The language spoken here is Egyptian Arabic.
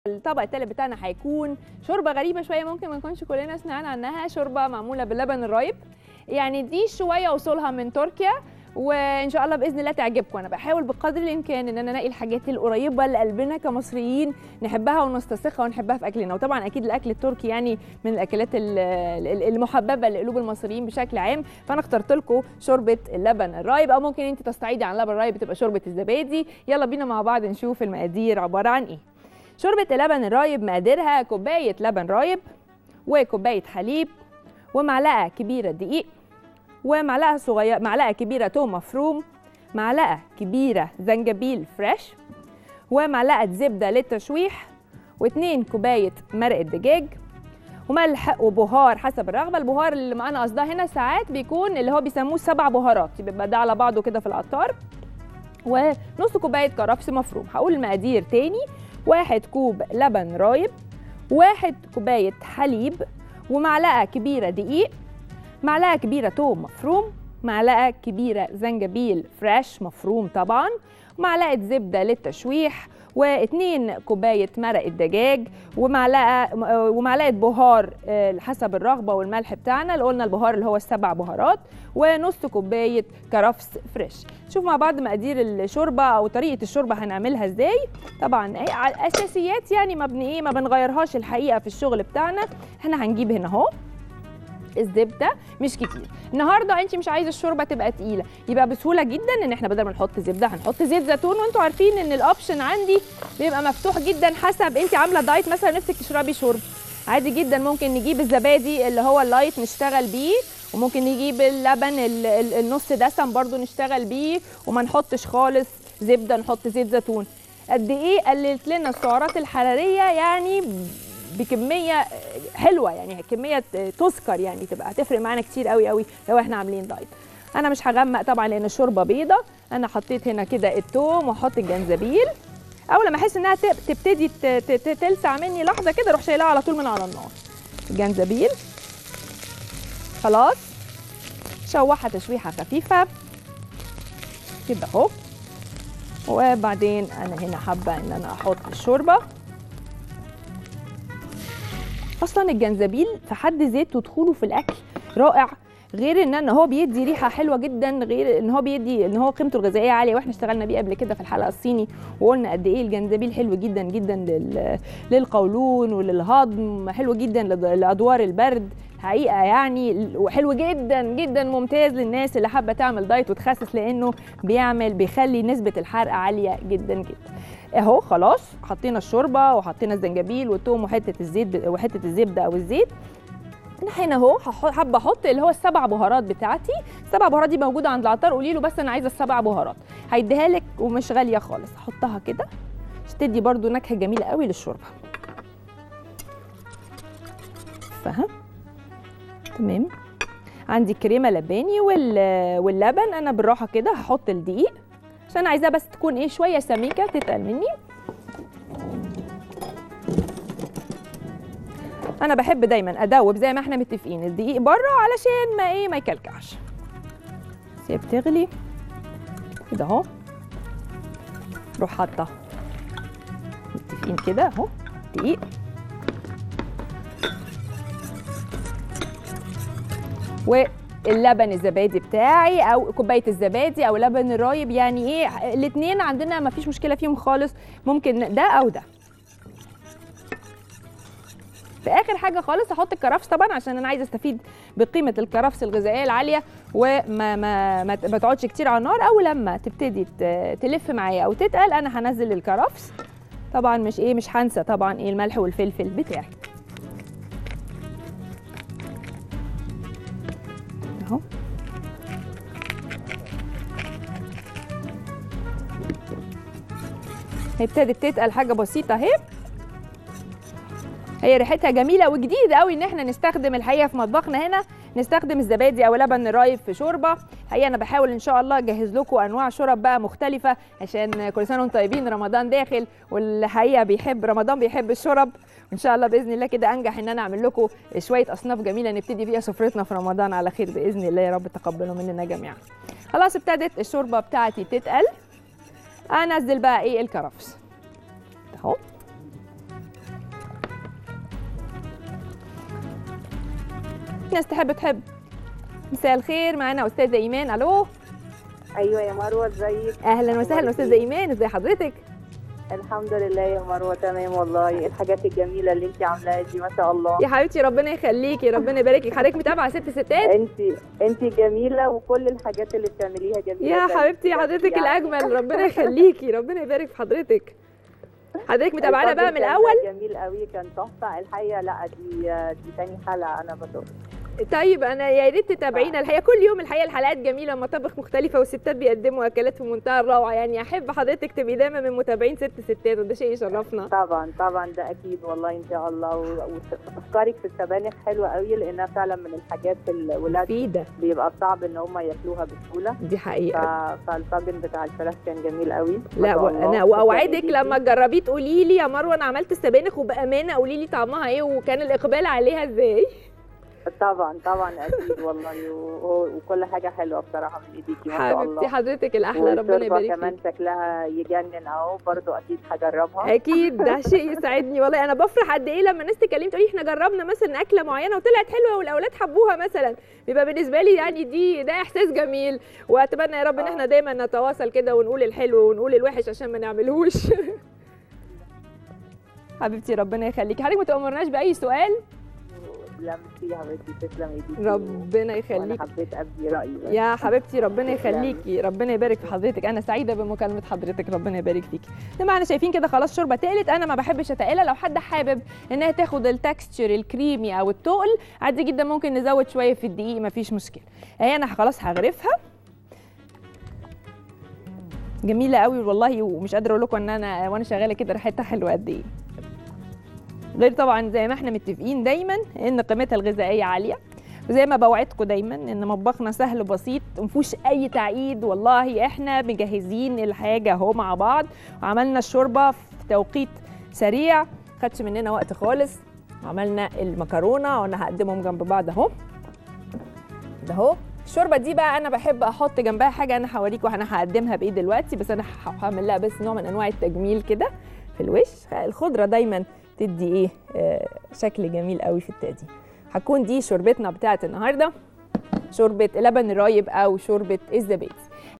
الطبق التالت بتاعنا هيكون شوربه غريبه شويه ممكن ما نكونش كلنا سمعنا عنها شوربه معموله باللبن الرايب يعني دي شويه وصولها من تركيا وان شاء الله باذن الله تعجبكم انا بحاول بقدر الامكان ان انا انقي الحاجات القريبه لقلبنا كمصريين نحبها ونستصخها ونحبها في اكلنا وطبعا اكيد الاكل التركي يعني من الاكلات ال- ال- المحببه لقلوب المصريين بشكل عام فانا اخترت لكم شوربه اللبن الرايب او ممكن انت تستعيدي عن اللبن الرايب تبقى شوربه الزبادي يلا بينا مع بعض نشوف المقادير عباره عن ايه شوربه اللبن الرايب مقاديرها كوبايه لبن رايب وكوبايه حليب ومعلقه كبيره دقيق ومعلقه صغيره معلقه كبيره توم مفروم معلقه كبيره زنجبيل فريش ومعلقه زبده للتشويح واتنين كوبايه مرقه دجاج وملح وبهار حسب الرغبه البهار اللي معانا قصدها هنا ساعات بيكون اللي هو بيسموه سبع بهارات بيبقى ده على بعضه كده في العطار ونص كوبايه كرفس مفروم هقول المقادير تاني واحد كوب لبن رايب واحد كوبايه حليب ومعلقه كبيره دقيق معلقه كبيره توم مفروم معلقه كبيره زنجبيل فريش مفروم طبعا ومعلقه زبده للتشويح واتنين كوبايه مرق الدجاج ومعلقه ومعلقه بهار آه، حسب الرغبه والملح بتاعنا اللي قلنا البهار اللي هو السبع بهارات ونص كوبايه كرفس فريش نشوف مع بعض مقادير الشوربه او طريقه الشوربه هنعملها ازاي طبعا إيه، ع- اساسيات يعني ما بن ايه ما بنغيرهاش الحقيقه في الشغل بتاعنا احنا هنجيب هنا اهو الزبده مش كتير النهارده انت مش عايزه الشوربه تبقى تقيله يبقى بسهوله جدا ان احنا بدل ما نحط زبده هنحط زيت زيتون وانتوا عارفين ان الاوبشن عندي بيبقى مفتوح جدا حسب انت عامله دايت مثلا نفسك تشربي شوربه عادي جدا ممكن نجيب الزبادي اللي هو اللايت نشتغل بيه وممكن نجيب اللبن ال- ال- النص دسم برضو نشتغل بيه وما نحطش خالص زبده نحط زيت زيتون قد ايه قللت لنا السعرات الحراريه يعني بكميه حلوه يعني كميه تذكر يعني تبقى هتفرق معانا كتير قوي قوي لو احنا عاملين دايت انا مش هغمق طبعا لان الشوربه بيضه انا حطيت هنا كده التوم واحط الجنزبيل اول ما احس انها تب- تبتدي ت- ت- ت- تلسع مني لحظه كده اروح شايلها على طول من على النار الجنزبيل خلاص شوحها تشويحه خفيفه كده اهو وبعدين انا هنا حابه ان انا احط الشوربه اصلا الجنزبيل في حد ذاته دخوله في الاكل رائع غير ان ان هو بيدي ريحه حلوه جدا غير ان هو بيدي ان هو قيمته الغذائيه عاليه واحنا اشتغلنا بيه قبل كده في الحلقه الصيني وقلنا قد ايه الجنزبيل حلو جدا جدا لل... للقولون وللهضم حلو جدا لد- لادوار البرد حقيقه يعني وحلو جدا جدا ممتاز للناس اللي حابه تعمل دايت وتخسس لانه بيعمل بيخلي نسبه الحرق عاليه جدا جدا اهو خلاص حطينا الشوربه وحطينا الزنجبيل والثوم وحته الزيت وحته الزبده او الزيت انا هنا اهو هح- حابه احط اللي هو السبع بهارات بتاعتي السبع بهارات دي موجوده عند العطار قولي له بس انا عايزه السبع بهارات هيديها لك ومش غاليه خالص احطها كده عشان تدي برده نكهه جميله قوي للشوربه فاهم تمام عندي كريمه لباني وال- واللبن انا بالراحه كده هحط الدقيق عشان عايزاها بس تكون ايه شويه سميكه تتقل مني انا بحب دايما ادوب زي ما احنا متفقين الدقيق بره علشان ما ايه ما يكلكعش بس هي بتغلي كده اهو روح حاطه متفقين كده اهو دقيق واللبن الزبادي بتاعي او كوبايه الزبادي او لبن الرايب يعني ايه الاثنين عندنا ما فيش مشكله فيهم خالص ممكن ده او ده في اخر حاجه خالص هحط الكرفس طبعا عشان انا عايزه استفيد بقيمه الكرفس الغذائيه العاليه وما ما ما, ما تقعدش كتير على النار او لما تبتدي ت- تلف معايا او تتقل انا هنزل الكرفس طبعا مش ايه مش هنسى طبعا ايه الملح والفلفل بتاعي اهو هي ابتدت تتقل حاجه بسيطه اهي هي ريحتها جميله وجديده قوي ان احنا نستخدم الحقيقه في مطبخنا هنا نستخدم الزبادي او لبن الرايب في شوربه الحقيقه انا بحاول ان شاء الله اجهز لكم انواع شرب بقى مختلفه عشان كل سنه وانتم طيبين رمضان داخل والحقيقه بيحب رمضان بيحب الشرب وان شاء الله باذن الله كده انجح ان انا اعمل لكم شويه اصناف جميله نبتدي بيها سفرتنا في رمضان على خير باذن الله يا رب تقبلوا مننا جميعا خلاص ابتدت الشوربه بتاعتي تتقل انزل بقى ايه الكرفس اهو ناس تحب تحب مساء الخير معانا استاذه ايمان الو ايوه يا مروه ازيك اهلا وسهلا أخبارك استاذه إيه؟ ايمان ازي حضرتك الحمد لله يا مروه تمام والله الحاجات الجميله اللي انت عاملاها دي ما شاء الله يا حبيبتي ربنا يخليكي ربنا يبارك لك حضرتك متابعه ست ستات انت انت جميله وكل الحاجات اللي بتعمليها جميله يا زي حبيبتي بجد حضرتك يعني. الاجمل ربنا يخليكي ربنا يبارك في حضرتك حضرتك متابعانا بقى من الطاجن كان الاول جميل قوي كان تحفه الحقيقه لا دي دي تاني حلقه انا بشوف طيب انا يا ريت تتابعينا الحقيقه كل يوم الحقيقه الحلقات جميله مطابخ مختلفه والستات بيقدموا اكلات في منتهى الروعه يعني احب حضرتك تبقي دايما من متابعين ست ستات وده شيء يشرفنا طبعا طبعا ده اكيد والله ان شاء الله و- وافكارك في السبانخ حلوه قوي لانها فعلا من الحاجات الولاد مفيده بيبقى صعب ان هم ياكلوها بسهوله دي حقيقه ف- فالطاجن بتاع الفراخ كان جميل قوي ما لا شاء و- الله. انا شكراً واوعدك ليكي. لما تجربيه تقولي لي يا مروه انا عملت السبانخ وبامانه قولي لي طعمها ايه وكان الاقبال عليها ازاي طبعا طبعا اكيد والله و- وكل حاجه حلوه بصراحه من ايديكي ما شاء حبيبتي الله حضرتك الاحلى ربنا والشوربه يبارك كمان فيك شكلها يجنن اهو برضو اكيد هجربها اكيد ده شيء يسعدني والله انا بفرح قد ايه لما الناس تكلمني تقولي احنا جربنا مثلا اكله معينه وطلعت حلوه والاولاد حبوها مثلا بيبقى بالنسبه لي يعني دي ده احساس جميل واتمنى يا رب ان احنا دايما نتواصل كده ونقول الحلو ونقول الوحش عشان ما نعملهوش حبيبتي ربنا يخليكي حضرتك ما تأمرناش باي سؤال لمسي يا حبيبتي تسلم ايديكي ربنا وانا يخليكي حبيت ابدي رايي بس. يا حبيبتي ربنا تسلمي. يخليكي ربنا يبارك في حضرتك انا سعيده بمكالمه حضرتك ربنا يبارك فيكي زي ما احنا شايفين كده خلاص شوربه تقلت انا ما بحبش اتقلها لو حد حابب انها تاخد التكستشر الكريمي او التقل عادي جدا ممكن نزود شويه في الدقيق مفيش مشكله اهي انا خلاص هغرفها جميله قوي والله ومش قادره اقول لكم ان انا وانا شغاله كده ريحتها حلوه قد ايه غير طبعا زي ما احنا متفقين دايما ان قيمتها الغذائيه عاليه وزي ما بوعدكم دايما ان مطبخنا سهل وبسيط ومفيهوش اي تعقيد والله احنا مجهزين الحاجه اهو مع بعض وعملنا الشوربه في توقيت سريع خدش مننا وقت خالص عملنا المكرونه وانا هقدمهم جنب بعض اهو ده اهو الشوربه دي بقى انا بحب احط جنبها حاجه انا هوريكم انا هقدمها بايه دلوقتي بس انا ه- هعمل لها بس نوع من انواع التجميل كده في الوش الخضره دايما تدي ايه آه شكل جميل قوي في التقديم هتكون دي شوربتنا بتاعت النهارده شوربه لبن الرايب او شوربه الزبادي